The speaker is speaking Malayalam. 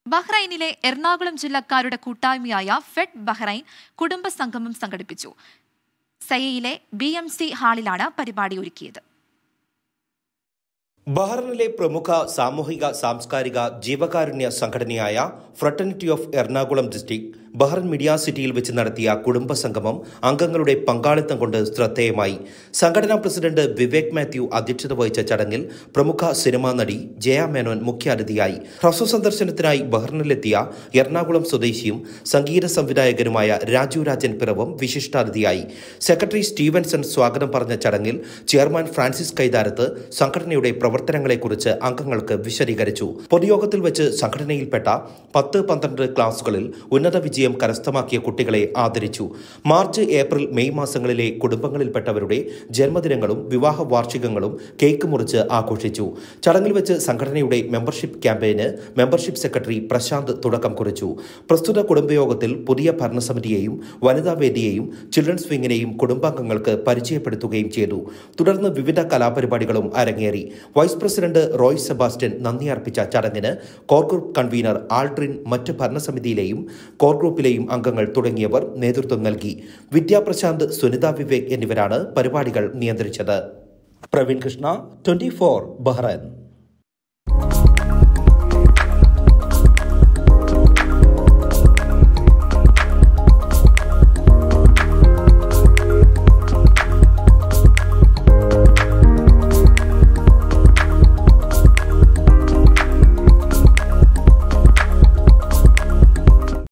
ബഹ്റൈനിലെ എറണാകുളം ജില്ലക്കാരുടെ കൂട്ടായ്മയായ ഫെഡ് ബഹ്റൈൻ കുടുംബ സംഗമം സംഘടിപ്പിച്ചു സയയിലെ ബി എം സി ഹാളിലാണ് പരിപാടി ഒരുക്കിയത് ബഹ്റിനിലെ പ്രമുഖ സാമൂഹിക സാംസ്കാരിക ജീവകാരുണ്യ സംഘടനയായ fraternity of Ernakulam district Bahrain media സിറ്റിയിൽ വെച്ച് നടത്തിയ കുടുംബ സംഗമം അംഗങ്ങളുടെ പങ്കാളിത്തം കൊണ്ട് ശ്രദ്ധേയമായി സംഘടനാ പ്രസിഡന്റ് വിവേക് മാത്യു അധ്യക്ഷത വഹിച്ച ചടങ്ങിൽ പ്രമുഖ സിനിമാ നടി ജയ മേനോൻ മുഖ്യാതിഥിയായി ഹ്രസ്വ സന്ദർശനത്തിനായി ബഹ്റിനിലെത്തിയ എറണാകുളം സ്വദേശിയും സംഗീത സംവിധായകനുമായ രാജു രാജൻ പിറവും വിശിഷ്ടാതിഥിയായി സെക്രട്ടറി സ്റ്റീവൻസൺ സ്വാഗതം പറഞ്ഞ ചടങ്ങിൽ ചെയർമാൻ ഫ്രാൻസിസ് കൈതാരത്ത് സംഘടനയുടെ പ്രവർത്തനങ്ങളെക്കുറിച്ച് അംഗങ്ങൾക്ക് വിശദീകരിച്ചു പൊതുയോഗത്തിൽ വെച്ച് സംഘടനയിൽപ്പെട്ട പത്ത് പന്ത്രണ്ട് ക്ലാസുകളിൽ ഉന്നത വിജയം കരസ്ഥമാക്കിയ കുട്ടികളെ ആദരിച്ചു മാർച്ച് ഏപ്രിൽ മെയ് മാസങ്ങളിലെ കുടുംബങ്ങളിൽപ്പെട്ടവരുടെ ജന്മദിനങ്ങളും വിവാഹ വാർഷികങ്ങളും കേക്ക് മുറിച്ച് ആഘോഷിച്ചു ചടങ്ങിൽ വെച്ച് സംഘടനയുടെ മെമ്പർഷിപ്പ് ക്യാമ്പയിന് മെമ്പർഷിപ്പ് സെക്രട്ടറി പ്രശാന്ത് തുടക്കം കുറിച്ചു പ്രസ്തുത കുടുംബയോഗത്തിൽ പുതിയ ഭരണസമിതിയെയും വനിതാ വേദിയെയും ചിൽഡ്രൻസ് വിങ്ങിനെയും കുടുംബാംഗങ്ങൾക്ക് പരിചയപ്പെടുത്തുകയും ചെയ്തു തുടർന്ന് വിവിധ കലാപരിപാടികളും അരങ്ങേറി വൈസ് പ്രസിഡന്റ് റോയ് സെബാസ്റ്റ്യൻ നന്ദി അർപ്പിച്ച ചടങ്ങിന് കോർ ഗ്രൂപ്പ് കൺവീനർ ആൾട്രിൻ മറ്റ് ഭരണസമിതിയിലെയും കോർ ഗ്രൂപ്പിലെയും അംഗങ്ങൾ തുടങ്ങിയവർ നേതൃത്വം നൽകി വിദ്യാപ്രശാന്ത് സുനിത വിവേക് എന്നിവരാണ് പരിപാടികൾ നിയന്ത്രിച്ചത് Praveen Krishna twenty four Bahrain